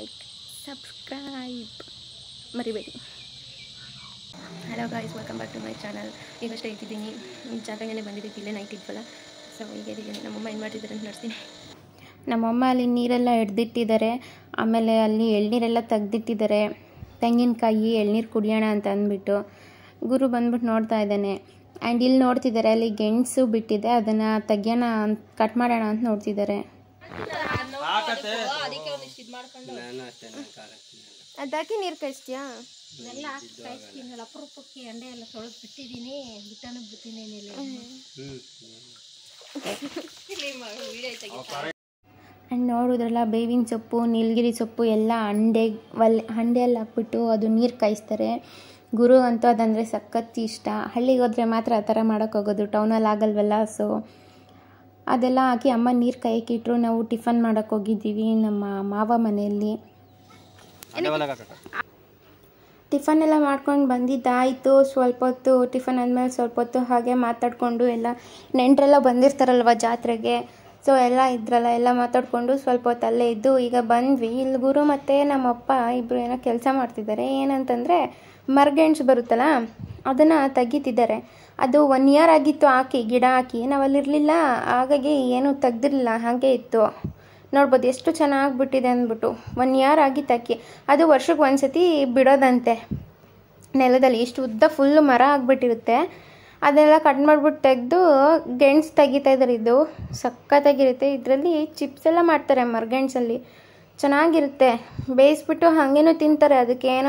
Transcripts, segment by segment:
like subscribe ಮರಿಬೇಡಿ hello guys welcome back to my channel ಈಗಷ್ಟೇ ಇಟ್ಟಿದ್ದೀನಿ ಜಾತ್ರೆಗೆ ಬಂದಿದ್ದಕ್ಕೆ ಇಲ್ಲೇ ನೈಟ್ ಇದ್ವಲ್ಲ ಸೊ ಈಗ ಇದ್ದೀನಿ ನಮ್ಮಮ್ಮ ಏನು ಮಾಡ್ತಿದ್ದಾರೆ ಅಂತ ನೋಡ್ತೀನಿ ನಮ್ಮಮ್ಮ ಅಲ್ಲಿ ನೀರೆಲ್ಲ ಹಿಡ್ದಿಟ್ಟಿದ್ದಾರೆ ಆಮೇಲೆ ಅಲ್ಲಿ ಎಳ್ನೀರೆಲ್ಲ ತೆಗ್ದಿಟ್ಟಿದ್ದಾರೆ ತೆಂಗಿನಕಾಯಿ ಎಳ್ನೀರು ಕುಡಿಯೋಣ ಅಂತ ಅಂದ್ಬಿಟ್ಟು ಗುರು ಬಂದ್ಬಿಟ್ಟು ನೋಡ್ತಾ ಇದ್ದಾನೆ ಆ್ಯಂಡ್ ಇಲ್ಲಿ ನೋಡ್ತಿದ್ದಾರೆ ಅಲ್ಲಿ ಗೆಣಸು ಬಿಟ್ಟಿದೆ ಅದನ್ನು ತೆಗಿಯೋಣ ಅಂತ ಕಟ್ ಮಾಡೋಣ ಅಂತ ನೋಡ್ತಿದ್ದಾರೆ ಅದಾಕಿ ನೀರು ಕಳಿಸ್ತೀಯಾ ಎಲ್ಲ ಕಾಯಿಸ್ತೀನಲ್ಲ ಅಪರೂಪಕ್ಕೆ ಅಂಡೆ ಎಲ್ಲ ತೊಳೆದು ಬಿಟ್ಟಿದ್ದೀನಿ ಬಿಟ್ಟನು ಬಿಡ್ತೀನಿ ಏನಿಲ್ಲ ಆ್ಯಂಡ್ ನೋಡಿದ್ರಲ್ಲ ಬೇವಿನ ಸೊಪ್ಪು ನೀಲಗಿರಿ ಸೊಪ್ಪು ಎಲ್ಲ ಹಂಡೆ ಒಲೆ ಹಂಡೆಯಲ್ಲಿ ಹಾಕ್ಬಿಟ್ಟು ಅದು ನೀರು ಕಾಯಿಸ್ತಾರೆ ಗುರು ಅಂತೂ ಅದಂದರೆ ಸಖತ್ ಇಷ್ಟ ಹಳ್ಳಿಗೆ ಹೋದರೆ ಮಾತ್ರ ಆ ಥರ ಮಾಡೋಕ್ಕೆ ಹೋಗೋದು ಟೌನಲ್ಲಿ ಆಗಲ್ವಲ್ಲ ಸೊ ಅದೆಲ್ಲ ಹಾಕಿ ಅಮ್ಮ ನೀರು ಕಾಯಕ್ಕೆ ಇಟ್ಟರು ನಾವು ಟಿಫನ್ ಮಾಡೋಕ್ಕೆ ಹೋಗಿದ್ದೀವಿ ನಮ್ಮ ಮಾವ ಮನೆಯಲ್ಲಿ ಟಿಫನ್ ಎಲ್ಲ ಮಾಡ್ಕೊಂಡು ಬಂದಿದ್ದಾಯಿತು ಸ್ವಲ್ಪ ಹೊತ್ತು ಟಿಫನ್ ಆದಮೇಲೆ ಸ್ವಲ್ಪ ಹೊತ್ತು ಹಾಗೆ ಮಾತಾಡಿಕೊಂಡು ಎಲ್ಲ ನೆಂಟರೆಲ್ಲ ಬಂದಿರ್ತಾರಲ್ವ ಜಾತ್ರೆಗೆ ಸೊ ಎಲ್ಲ ಇದ್ರಲ್ಲ ಎಲ್ಲ ಮಾತಾಡಿಕೊಂಡು ಸ್ವಲ್ಪ ಹೊತ್ತು ಅಲ್ಲೇ ಇದ್ದು ಈಗ ಬಂದ್ವಿ ಇಲ್ಲಿ ಗುರು ಮತ್ತು ನಮ್ಮಪ್ಪ ಇಬ್ಬರು ಏನೋ ಕೆಲಸ ಮಾಡ್ತಿದ್ದಾರೆ ಏನಂತಂದರೆ ಮರ್ಗೆಣ್ಸು ಬರುತ್ತಲ್ಲ ಅದನ್ನು ತೆಗಿತಿದ್ದಾರೆ ಅದು ಒನ್ ಇಯರ್ ಆಗಿತ್ತು ಹಾಕಿ ಗಿಡ ಹಾಕಿ ನಾವಲ್ಲಿರಲಿಲ್ಲ ಹಾಗಾಗಿ ಏನೂ ತೆಗ್ದಿರಲಿಲ್ಲ ಹಾಗೆ ಇತ್ತು ನೋಡ್ಬೋದು ಎಷ್ಟು ಚೆನ್ನಾಗಿ ಬಿಟ್ಟಿದೆ ಅಂದ್ಬಿಟ್ಟು ಒನ್ ಇಯರ್ ಆಗಿತ್ತು ಅಕ್ಕಿ ಅದು ವರ್ಷಕ್ಕೆ ಒಂದು ಸತಿ ಬಿಡೋದಂತೆ ನೆಲದಲ್ಲಿ ಇಷ್ಟು ಉದ್ದ ಫುಲ್ಲು ಮರ ಆಗಿಬಿಟ್ಟಿರುತ್ತೆ ಅದೆಲ್ಲ ಕಟ್ ಮಾಡಿಬಿಟ್ಟು ತೆಗೆದು ಗೆಣಸು ತೆಗಿತಾ ಇದ್ದಾರೆ ಇದು ಸಖತ್ತಾಗಿರುತ್ತೆ ಇದರಲ್ಲಿ ಚಿಪ್ಸ್ ಎಲ್ಲ ಮಾಡ್ತಾರೆ ಮರಗೆಣಸಲ್ಲಿ ಚೆನ್ನಾಗಿರುತ್ತೆ ಬೇಯಿಸ್ಬಿಟ್ಟು ಹಾಗೇನೂ ತಿಂತಾರೆ ಅದಕ್ಕೇನೋ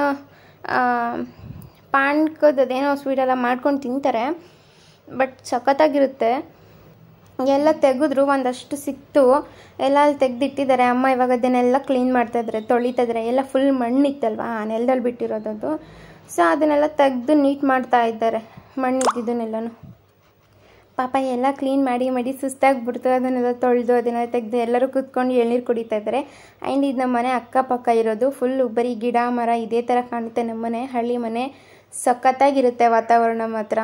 ಪಾಣ್ಕದ ಅದೇನೋ ಸ್ವೀಟೆಲ್ಲ ಮಾಡ್ಕೊಂಡು ತಿಂತಾರೆ ಬಟ್ ಸಖತ್ತಾಗಿರುತ್ತೆ ಎಲ್ಲ ತೆಗೆದ್ರು ಒಂದಷ್ಟು ಸಿಕ್ತು ಎಲ್ಲ ಅಲ್ಲಿ ತೆಗೆದಿಟ್ಟಿದ್ದಾರೆ ಅಮ್ಮ ಇವಾಗ ಅದನ್ನೆಲ್ಲ ಕ್ಲೀನ್ ಮಾಡ್ತಾ ಇದ್ದಾರೆ ತೊಳಿತಾ ಇದ್ದಾರೆ ಎಲ್ಲ ಫುಲ್ ಮಣ್ಣಿತ್ತಲ್ವ ಆ ನೆಲದಲ್ಲಿ ಬಿಟ್ಟಿರೋದದು ಸೊ ಅದನ್ನೆಲ್ಲ ತೆಗೆದು ನೀಟ್ ಮಾಡ್ತಾ ಇದ್ದಾರೆ ಮಣ್ಣಿದ್ದನ್ನೆಲ್ಲನೂ ಪಾಪ ಎಲ್ಲ ಕ್ಲೀನ್ ಮಾಡಿ ಮಾಡಿ ಸುಸ್ತಾಗ್ಬಿಡ್ತು ಅದನ್ನೆಲ್ಲ ತೊಳೆದು ಅದನ್ನೆಲ್ಲ ತೆಗೆದು ಎಲ್ಲರೂ ಕೂತ್ಕೊಂಡು ಎಳ್ನೀರು ಕುಡಿತಾ ಇದ್ದಾರೆ ಆ್ಯಂಡ್ ಇದು ನಮ್ಮ ಮನೆ ಅಕ್ಕಪಕ್ಕ ಇರೋದು ಫುಲ್ಲು ಬರೀ ಗಿಡ ಮರ ಇದೇ ಥರ ಕಾಣುತ್ತೆ ನಮ್ಮ ಮನೆ ಹಳ್ಳಿ ಮನೆ ಸಖತ್ತಾಗಿರುತ್ತೆ ವಾತಾವರಣ ಮಾತ್ರ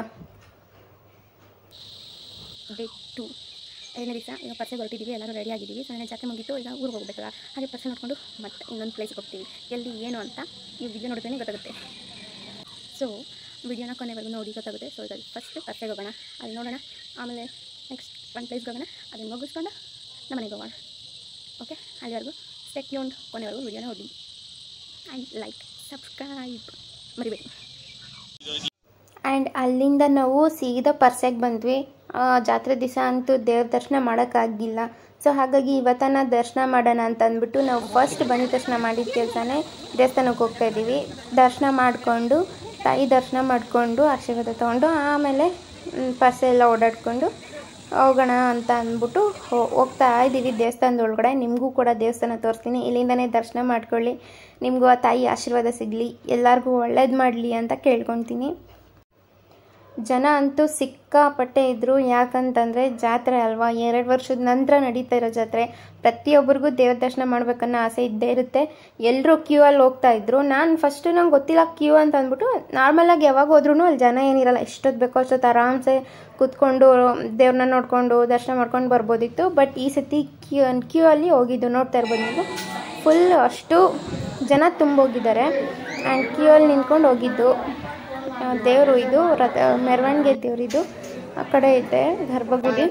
ಡೇ ಟು ಐದನೇ ದಿವಸ ಈಗ ಪರ್ಸೆಗೆ ಹೊರಟಿದ್ದೀವಿ ಎಲ್ಲರೂ ರೆಡಿ ಆಗಿದ್ದೀವಿ ಸೊ ನಾನು ಜಾತ್ರೆ ಮುಗಿತು ಈಗ ಊರಿಗೆ ಹೋಗ್ಬೇಕಲ್ಲ ಹಾಗೆ ಪರ್ಸೆ ನೋಡಿಕೊಂಡು ಮತ್ತೆ ಇನ್ನೊಂದು ಪ್ಲೇಸ್ಗೆ ಹೋಗ್ತೀವಿ ಎಲ್ಲಿ ಏನು ಅಂತ ಈ ವಿಡಿಯೋ ನೋಡಿದ್ರೆ ಗೊತ್ತಾಗುತ್ತೆ ಸೊ ವಿಡಿಯೋನ ಕೊನೆವರೆಗೂ ನೋಡಿ ಗೊತ್ತಾಗುತ್ತೆ ಸೊ ಈಗ ಫಸ್ಟ್ ಪರ್ಸೆಗೆ ಹೋಗೋಣ ಅಲ್ಲಿ ನೋಡೋಣ ಆಮೇಲೆ ನೆಕ್ಸ್ಟ್ ಒಂದು ಪ್ಲೇಸ್ಗೆ ಹೋಗೋಣ ಅದನ್ನು ಮುಗಿಸ್ಕೊಂಡು ನಮ್ಮ ಮನೆಗೆ ಹೋಗೋಣ ಓಕೆ ಅಲ್ಲಿವರೆಗೂ ಸೆಕ್ಯೂಂಡ್ ಕೊನೆವರೆಗೂ ವಿಡಿಯೋನ ನೋಡಿ ಆ್ಯಂಡ್ ಲೈಕ್ ಸಬ್ಸ್ಕ್ರೈಬ್ ಮರಿಬೇಡಿ ಆ್ಯಂಡ್ ಅಲ್ಲಿಂದ ನಾವು ಸೀದಾ ಪರ್ಸೆಗೆ ಬಂದ್ವಿ ಆ, ಜಾತ್ರೆ ದಿವಸ ಅಂತೂ ದೇವ್ರ ದರ್ಶನ ಮಾಡೋಕ್ಕಾಗಿಲ್ಲ ಸೊ ಹಾಗಾಗಿ ಇವತ್ತನ ದರ್ಶನ ಮಾಡೋಣ ಅಂತ ಅಂದ್ಬಿಟ್ಟು ನಾವು ಫಸ್ಟ್ ಬಂದಿದ ತಕ್ಷಣ ಮಾಡಿದ ಕೆಲಸನೇ ದೇವಸ್ಥಾನಕ್ಕೆ ಹೋಗ್ತಾ ಇದ್ದೀವಿ ದರ್ಶನ ಮಾಡಿಕೊಂಡು ತಾಯಿ ದರ್ಶನ ಮಾಡಿಕೊಂಡು ಆಶೀರ್ವಾದ ತೊಗೊಂಡು ಆಮೇಲೆ ಪರ್ಸೆ ಎಲ್ಲ ಓಡಾಡ್ಕೊಂಡು ಹೋಗೋಣ ಅಂತ ಅಂದ್ಬಿಟ್ಟು ಹೋ- ಹೋಗ್ತಾ ಇದ್ದೀವಿ ದೇವಸ್ಥಾನದ ಒಳಗಡೆ ನಿಮಗೂ ಕೂಡ ದೇವಸ್ಥಾನ ತೋರಿಸ್ತೀನಿ ಇಲ್ಲಿಂದನೇ ದರ್ಶನ ಮಾಡ್ಕೊಳ್ಳಿ ನಿಮಗೂ ಆ ತಾಯಿ ಆಶೀರ್ವಾದ ಸಿಗಲಿ ಎಲ್ಲರಿಗೂ ಒಳ್ಳೇದು ಮಾಡಲಿ ಅಂತ ಕೇಳ್ಕೊತೀನಿ ಜನ ಅಂತೂ ಸಿಕ್ಕಾಪಟ್ಟೆ ಇದ್ದರು ಯಾಕಂತಂದರೆ ಜಾತ್ರೆ ಅಲ್ವಾ ಎರಡು ವರ್ಷದ ನಂತರ ನಡೀತಾ ಇರೋ ಜಾತ್ರೆ ಪ್ರತಿಯೊಬ್ಬರಿಗೂ ದೇವ್ರ ದರ್ಶನ ಮಾಡ್ಬೇಕನ್ನೋ ಆಸೆ ಇದ್ದೇ ಇರುತ್ತೆ ಎಲ್ಲರೂ ಕ್ಯೂ ಅಲ್ಲಿ ಹೋಗ್ತಾ ಇದ್ರು ನಾನು ಫಸ್ಟು ನಂಗೆ ಗೊತ್ತಿಲ್ಲ ಕ್ಯೂ ಅಂತ ಅಂದ್ಬಿಟ್ಟು ನಾರ್ಮಲಾಗಿ ಯಾವಾಗ ಹೋದ್ರೂ ಅಲ್ಲಿ ಜನ ಏನಿರಲ್ಲ ಎಷ್ಟೊತ್ತು ಬೇಕೋ ಅಷ್ಟೊತ್ತು ಆರಾಮ್ಸೆ ಕೂತ್ಕೊಂಡು ದೇವ್ರನ್ನ ನೋಡಿಕೊಂಡು ದರ್ಶನ ಮಾಡ್ಕೊಂಡು ಬರ್ಬೋದಿತ್ತು ಬಟ್ ಈ ಸತಿ ಕ್ಯೂ ಕ್ಯೂ ಅಲ್ಲಿ ಹೋಗಿದ್ದು ನೋಡ್ತಾ ಇರ್ಬೋದು ನೀವು ಫುಲ್ ಅಷ್ಟು ಜನ ತುಂಬೋಗಿದ್ದಾರೆ ಆ್ಯಂಡ್ ಕ್ಯೂ ಅಲ್ಲಿ ನಿಂತ್ಕೊಂಡು ಹೋಗಿದ್ದು ದೇವರು ಇದು ರಥ ಮೆರವಣಿಗೆ ದೇವ್ರು ಇದು ಆ ಕಡೆ ಇದೆ ಗರ್ಭಗುಡಿ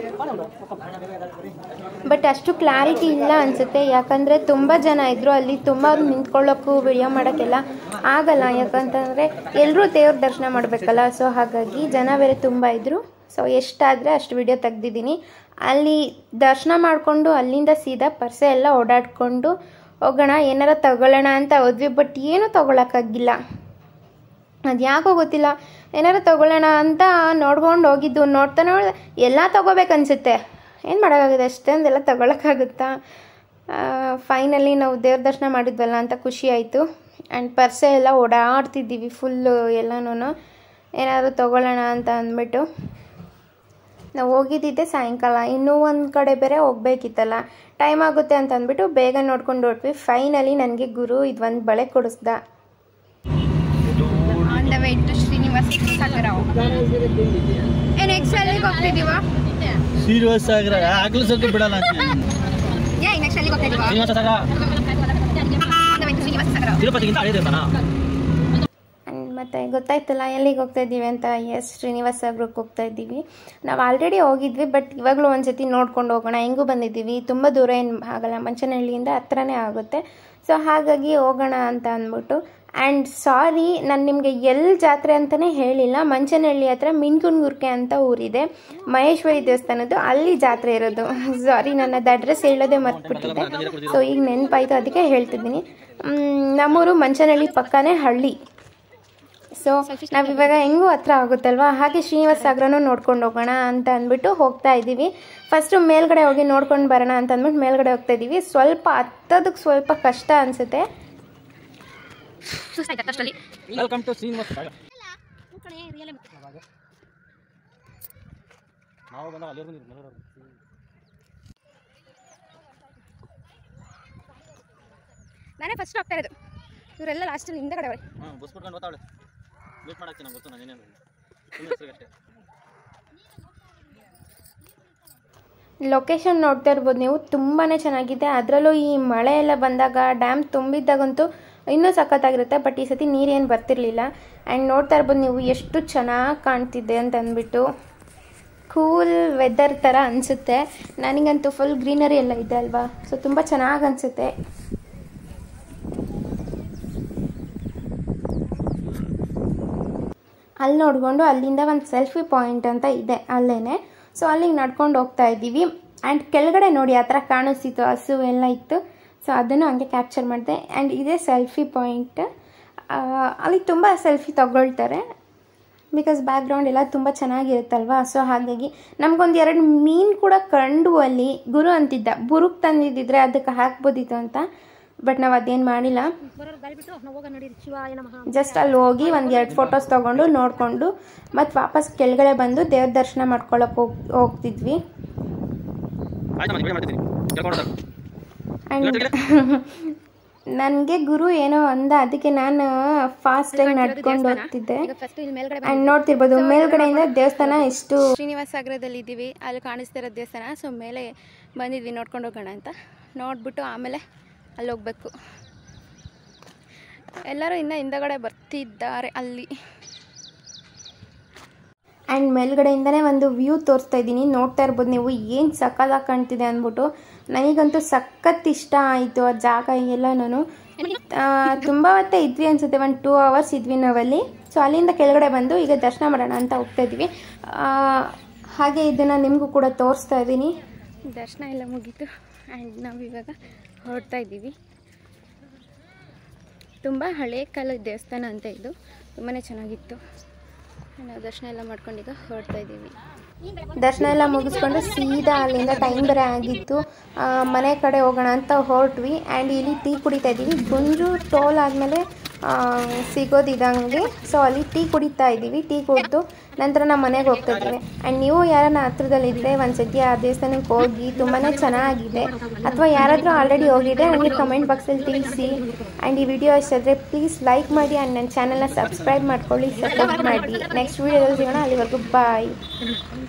ಬಟ್ ಅಷ್ಟು ಕ್ಲಾರಿಟಿ ಇಲ್ಲ ಅನಿಸುತ್ತೆ ಯಾಕಂದರೆ ತುಂಬ ಜನ ಇದ್ದರು ಅಲ್ಲಿ ತುಂಬ ನಿಂತ್ಕೊಳ್ಳೋಕ್ಕೂ ವಿಡಿಯೋ ಮಾಡೋಕ್ಕೆಲ್ಲ ಆಗಲ್ಲ ಯಾಕಂತಂದರೆ ಎಲ್ಲರೂ ದೇವ್ರ ದರ್ಶನ ಮಾಡಬೇಕಲ್ಲ ಸೊ ಹಾಗಾಗಿ ಜನ ಬೇರೆ ತುಂಬ ಇದ್ದರು ಸೊ ಎಷ್ಟಾದರೆ ಅಷ್ಟು ವಿಡಿಯೋ ತೆಗ್ದಿದ್ದೀನಿ ಅಲ್ಲಿ ದರ್ಶನ ಮಾಡಿಕೊಂಡು ಅಲ್ಲಿಂದ ಸೀದಾ ಪರ್ಸೆ ಎಲ್ಲ ಓಡಾಡ್ಕೊಂಡು ಹೋಗೋಣ ಏನಾರ ತಗೊಳ್ಳೋಣ ಅಂತ ಹೋದ್ವಿ ಬಟ್ ಏನೂ ತಗೊಳಕ್ಕಾಗಿಲ್ಲ ಅದು ಯಾಕೋ ಗೊತ್ತಿಲ್ಲ ಏನಾರು ತಗೊಳ್ಳೋಣ ಅಂತ ನೋಡ್ಕೊಂಡು ಹೋಗಿದ್ದು ನೋಡ್ತಾ ನೋಡ್ ಎಲ್ಲ ತಗೋಬೇಕನ್ಸುತ್ತೆ ಏನು ಮಾಡೋಕ್ಕಾಗುತ್ತೆ ಅಷ್ಟೊಂದೆಲ್ಲ ತಗೊಳಕ್ಕಾಗುತ್ತಾ ಫೈನಲಿ ನಾವು ದೇವ್ರ ದರ್ಶನ ಮಾಡಿದ್ವಲ್ಲ ಅಂತ ಖುಷಿ ಆಯಿತು ಆ್ಯಂಡ್ ಪರ್ಸೆ ಎಲ್ಲ ಓಡಾಡ್ತಿದ್ದೀವಿ ಫುಲ್ಲು ಎಲ್ಲನೂ ಏನಾದರೂ ತಗೊಳ್ಳೋಣ ಅಂತ ಅಂದ್ಬಿಟ್ಟು ನಾವು ಹೋಗಿದ್ದಿದ್ದೆ ಸಾಯಂಕಾಲ ಇನ್ನೂ ಒಂದು ಕಡೆ ಬೇರೆ ಹೋಗ್ಬೇಕಿತ್ತಲ್ಲ ಟೈಮ್ ಆಗುತ್ತೆ ಅಂತ ಅಂದ್ಬಿಟ್ಟು ಬೇಗ ನೋಡ್ಕೊಂಡು ಹೊರಟ್ವಿ ಫೈನಲಿ ನನಗೆ ಗುರು ಇದೊಂದು ಬಳೆ ಕೊಡಿಸ್ದ on the way to Srinivasa Sagara ಏನು ನೆಕ್ಸ್ಟ್ ಅಲ್ಲಿಗೆ ಹೋಗ್ತಿದ್ದೀವ ಶ್ರೀನಿವಾಸ ಸಾಗರ ಆಗ್ಲೂ ಸ್ವಲ್ಪ ಬಿಡಲ್ಲ ಅಂತ ಯಾ ನೆಕ್ಸ್ಟ್ ಅಲ್ಲಿಗೆ ಹೋಗ್ತಿದ್ದೀವ Srinivasa Sagara on the way ತಿರುಪತಿಗಿಂತ ಹಳೆ ದೇವಸ್ಥಾನ ಆ್ಯಂಡ್ ಮತ್ತು ಗೊತ್ತಾಯ್ತಲ್ಲ ಎಲ್ಲಿಗೆ ಹೋಗ್ತಾ ಇದ್ದೀವಿ ಅಂತ ಎಸ್ ಶ್ರೀನಿವಾಸ ಸಾಗರಕ್ಕೆ ಹೋಗ್ತಾ ಇದ್ದೀವಿ ನಾವು ಆಲ್ರೆಡಿ ಹೋಗಿದ್ವಿ ಬಟ್ ಇವಾಗಲೂ ಒಂದು ಸತಿ ನೋಡ್ಕೊಂಡು ಹೋಗೋಣ ಹೆಂಗೂ ಬಂದಿದ್ದೀವಿ ತುಂಬ ದೂರ ಏನು ಆಗಲ್ಲ ಮಂಚನಹಳ್ಳಿಯಿಂದ ಹತ್ರನೇ ಆಗುತ್ತೆ ಸೊ ಹಾಗಾಗಿ ಹೋಗೋಣ ಅಂತ ಅಂದ್ಬಿಟ್ಟು ಆ್ಯಂಡ್ ಸಾರಿ ನಾನು ನಿಮಗೆ ಎಲ್ಲಿ ಜಾತ್ರೆ ಅಂತಲೇ ಹೇಳಿಲ್ಲ ಮಂಚನಹಳ್ಳಿ ಹತ್ರ ಮಿನ್ಕುನ್ಗುರ್ಕೆ ಅಂತ ಊರಿದೆ ಮಹೇಶ್ವರಿ ದೇವಸ್ಥಾನದ್ದು ಅಲ್ಲಿ ಜಾತ್ರೆ ಇರೋದು ಸಾರಿ ನಾನು ಅದು ಅಡ್ರೆಸ್ ಹೇಳೋದೇ ಮರ್ತ್ಬಿಟ್ಟಿದ್ದೆ ಸೊ ಈಗ ನೆನಪಾಯಿತು ಅದಕ್ಕೆ ಹೇಳ್ತಿದ್ದೀನಿ ಮ್, ನಮ್ಮೂರು ಮಂಚನಹಳ್ಳಿ ಪಕ್ಕನೇ ಹಳ್ಳಿ ಸೊ ನಾವಿವಾಗ ಹೆಂಗೂ ಹತ್ರ ಆಗುತ್ತಲ್ವಾ ಹಾಗೆ ಶ್ರೀನಿವಾಸ ಸಾಗರನೂ ನೋಡ್ಕೊಂಡು ಹೋಗೋಣ ಅಂತ ಅಂದ್ಬಿಟ್ಟು ಹೋಗ್ತಾ ಇದ್ದೀವಿ ಫಸ್ಟು ಮೇಲ್ಗಡೆ ಹೋಗಿ ನೋಡ್ಕೊಂಡು ಬರೋಣ ಅಂತ ಅಂದ್ಬಿಟ್ಟು ಮೇಲ್ಗಡೆ ಹೋಗ್ತಾ ಇದ್ದೀವಿ ಸ್ವಲ್ಪ ಹತ್ತೋದಕ್ಕೆ ಸ್ವಲ್ಪ ಕಷ್ಟ ಅನಿಸುತ್ತೆ ವೆಲ್ಕಮ್ ಟು ಶ್ರೀನಿವಾಸ ಸಾಗರ ನಾವು ಬಂದಾಗ ಅಲ್ಲಿ ಬಂದಿದ್ದು ನಾನೇ ಫಸ್ಟ್ ಹೋಗ್ತಾ ಇರೋದು ಇವರೆಲ್ಲ ಲಾಸ್ಟಲ್ಲಿ ಹಿಂದೆಗಡೆ ಅವ್ರೆ ಹಾಂ ಬಸ್ ಬಿಟ್ಕೊಂಡು ಬರ್ತಾವಳೆ ವೇಟ್ ಮಾಡಾಕ್ತೀನಿ ನಂಗೆ ಗೊತ್ತು ನಾನು ಏನೇನು ಸುಮ್ಮನೆ ಹೆಸರಿಗಷ್ಟೇ ಲೊಕೇಶನ್ ನೋಡ್ತಾ ಇರ್ಬೋದು ನೀವು ತುಂಬಾ ಚೆನ್ನಾಗಿದೆ ಅದರಲ್ಲೂ ಈ ಮಳೆ ಎಲ್ಲ ಬಂದಾಗ ಡ್ಯಾಮ್ ತುಂಬಿದ್ದಾಗಂತೂ ಇನ್ನೂ ಸಖತ್ತಾಗಿರುತ್ತೆ ಬಟ್ ಈ ಸತಿ ನೀರೇನು ಬರ್ತಿರ್ಲಿಲ್ಲ ಆ್ಯಂಡ್ ನೋಡ್ತಾ ಇರ್ಬೋದು ನೀವು ಎಷ್ಟು ಚೆನ್ನಾಗಿ ಕಾಣ್ತಿದೆ ಅಂತ ಅಂದ್ಬಿಟ್ಟು ಕೂಲ್ ವೆದರ್ ಥರ ಅನಿಸುತ್ತೆ ನನಗಂತೂ ಫುಲ್ ಗ್ರೀನರಿ ಎಲ್ಲ ಇದೆ ಅಲ್ವಾ ಸೊ ತುಂಬ ಚೆನ್ನಾಗಿ ಅನಿಸುತ್ತೆ ಅಲ್ಲಿ ನೋಡಿಕೊಂಡು ಅಲ್ಲಿಂದ ಒಂದು ಸೆಲ್ಫಿ ಪಾಯಿಂಟ್ ಅಂತ ಇದೆ ಅಲ್ಲೇ ಸೊ ಅಲ್ಲಿಗೆ ನಡ್ಕೊಂಡು ಹೋಗ್ತಾ ಇದ್ದೀವಿ ಆ್ಯಂಡ್ ಕೆಳಗಡೆ ನೋಡಿ ಆ ಥರ ಕಾಣಿಸ್ತಿತ್ತು ಹಸು ಎಲ್ಲ ಇತ್ತು ಸೊ ಅದನ್ನು ಹಂಗೆ ಕ್ಯಾಪ್ಚರ್ ಮಾಡಿದೆ ಆ್ಯಂಡ್ ಇದೇ ಸೆಲ್ಫಿ ಪಾಯಿಂಟ್ ಅಲ್ಲಿ ತುಂಬ ಸೆಲ್ಫಿ ತಗೊಳ್ತಾರೆ ಬಿಕಾಸ್ ಬ್ಯಾಕ್ಗ್ರೌಂಡ್ ಎಲ್ಲ ತುಂಬ ಚೆನ್ನಾಗಿರುತ್ತಲ್ವಾ ಸೊ ಹಾಗಾಗಿ ನಮಗೊಂದು ಎರಡು ಮೀನು ಕೂಡ ಕಂಡು ಅಲ್ಲಿ ಗುರು ಅಂತಿದ್ದ ಬುರುಕ್ ತಂದಿದ್ದಿದ್ರೆ ಅದಕ್ಕೆ ಹಾಕ್ಬೋದಿತ್ತು ಅಂತ ಬಟ್ ನಾವು ಅದೇನು ಮಾಡಿಲ್ಲ ಬರೋರು ಗಾಳಿ ಬಿಟ್ಟು ನಾವು ಹೋಗೋಣ ನಡೀರಿ ಶಿವಾಯ ನಮಃ ಜಸ್ಟ್ ಅಲ್ಲಿ ಹೋಗಿ ಒಂದು ಎರಡು ಫೋಟೋಸ್ ತೊಗೊಂಡು ನೋಡಿಕೊಂಡು ಮತ್ತು ವಾಪಸ್ ಕೆಳಗಡೆ ಬಂದು ದೇವ್ರ ದರ್ಶನ ಮಾಡ್ಕೊಳಕ್ಕೆ ಹೋಗ್ ಹೋಗ್ತಿದ್ವಿ ಆಯ್ತು ಮನೆ ಮಾಡ್ತೀನಿ ಕೇಳ್ಕೊಂಡು ಆ್ಯಂಡ್ ನನಗೆ ಗುರು ಏನೋ ಅಂದ ಅದಕ್ಕೆ ನಾನು ಫಾಸ್ಟಾಗಿ ನಡ್ಕೊಂಡು ಹೋಗ್ತಿದ್ದೆ ಫಸ್ಟ್ ಇಲ್ಲಿ ಮೇಲ್ಗಡೆ ಆ್ಯಂಡ್ ನೋಡ್ತಿರ್ಬೋದು ಮೇಲ್ಗಡೆಯಿಂದ ದೇವಸ್ಥಾನ ಎಷ್ಟು ಶ್ರೀನಿವಾಸ ಸಾಗರದಲ್ಲಿ ಇದ್ದೀವಿ ಅಲ್ಲಿ ಕಾಣಿಸ್ತಿರೋ ದೇವಸ್ಥಾನ ಸೊ ಮೇಲೆ ಬಂದಿದ್ವಿ ನೋಡ್ಕೊಂಡು ಹೋಗೋಣ ಅಂತ ನೋಡ್ಬಿಟ್ಟು ಆಮೇಲೆ ಅಲ್ಲಿ ಹೋಗ್ಬೇಕು ಎಲ್ಲರೂ ಇನ್ನು ಹಿಂದಗಡೆ ಬರ್ತಿದ್ದಾರೆ ಅಲ್ಲಿ ಆ್ಯಂಡ್ ಮೇಲ್ಗಡೆಯಿಂದನೇ ಒಂದು ವ್ಯೂ ತೋರಿಸ್ತಾ ಇದ್ದೀನಿ ನೋಡ್ತಾ ಇರ್ಬೋದು ನೀವು ಏನು ಸಕ್ಕತ್ತಾಗಿ ಕಾಣ್ತಿದೆ ಅಂದ್ಬಿಟ್ಟು ನನಗಂತೂ ಸಖತ್ ಇಷ್ಟ ಆಯಿತು ಆ ಜಾಗ ಎಲ್ಲನೂ ತುಂಬ ಹೊತ್ತೇ ಇದ್ವಿ ಅನಿಸುತ್ತೆ ಒಂದು ಟೂ ಅವರ್ಸ್ ಇದ್ವಿ ನಾವಲ್ಲಿ ಸೊ ಅಲ್ಲಿಂದ ಕೆಳಗಡೆ ಬಂದು ಈಗ ದರ್ಶನ ಮಾಡೋಣ ಅಂತ ಹೋಗ್ತಾ ಇದ್ವಿ ಆ, ಹಾಗೆ ಇದನ್ನು ನಿಮಗೂ ಕೂಡ ತೋರಿಸ್ತಾ ಇದ್ದೀನಿ ದರ್ಶನ ಎಲ್ಲ ಮುಗೀತು ಆ್ಯಂಡ್ ನಾವು ಇವಾಗ ಹೊರಡ್ತಾ ಇದ್ದೀವಿ ತುಂಬ ಹಳೆ ಕಾಲದ ದೇವಸ್ಥಾನ ಅಂತ ಇದು ತುಂಬಾ ಚೆನ್ನಾಗಿತ್ತು ನಾವು ದರ್ಶನ ಎಲ್ಲ ಮಾಡ್ಕೊಂಡು ಈಗ ಹೊರಡ್ತಾ ಇದ್ದೀವಿ ದರ್ಶನ ಎಲ್ಲ ಮುಗಿಸ್ಕೊಂಡು ಸೀದಾ ಅಲ್ಲಿಂದ ಟೈಮ್ ಬೇರೆ ಆಗಿತ್ತು ಆ, ಮನೆ ಕಡೆ ಹೋಗೋಣ ಅಂತ ಹೊರಟ್ವಿ ಆ್ಯಂಡ್ ಇಲ್ಲಿ ಟೀ ಕುಡಿತಾ ಇದ್ದೀವಿ ಗುಂಜು ಟೋಲ್ ಆದಮೇಲೆ ಸಿಗೋದು ಇದಂಗೆ ಸೊ ಅಲ್ಲಿ ಟೀ ಕುಡಿತಾ ಇದ್ದೀವಿ ಟೀ ಕುಡಿದು ನಂತರ ನಮ್ಮ ಮನೆಗೆ ಹೋಗ್ತಾ ಇದ್ದೀವಿ ಆ್ಯಂಡ್ ನೀವು ಯಾರನ್ನ ಹತ್ರದಲ್ಲಿದ್ದರೆ ಒಂದು ಸತಿ ಆ ದೇವಸ್ಥಾನಕ್ಕೆ ಹೋಗಿ ತುಂಬಾ ಚೆನ್ನಾಗಿದೆ ಅಥವಾ ಯಾರಾದರೂ ಆಲ್ರೆಡಿ ಹೋಗಿದ್ರೆ ನನಗೆ ಕಮೆಂಟ್ ಬಾಕ್ಸಲ್ಲಿ ತಿಳಿಸಿ ಆ್ಯಂಡ್ ಈ ವಿಡಿಯೋ ಇಷ್ಟ ಆದರೆ ಪ್ಲೀಸ್ ಲೈಕ್ ಮಾಡಿ ಆ್ಯಂಡ್ ನನ್ನ ಚಾನಲ್ನ ಸಬ್ಸ್ಕ್ರೈಬ್ ಮಾಡ್ಕೊಳ್ಳಿ ಸಪೋರ್ಟ್ ಮಾಡಿ ನೆಕ್ಸ್ಟ್ ವೀಡಿಯೋದಲ್ಲಿ ಸಿಗೋಣ ಅಲ್ಲಿವರೆಗೂ ಬಾಯ್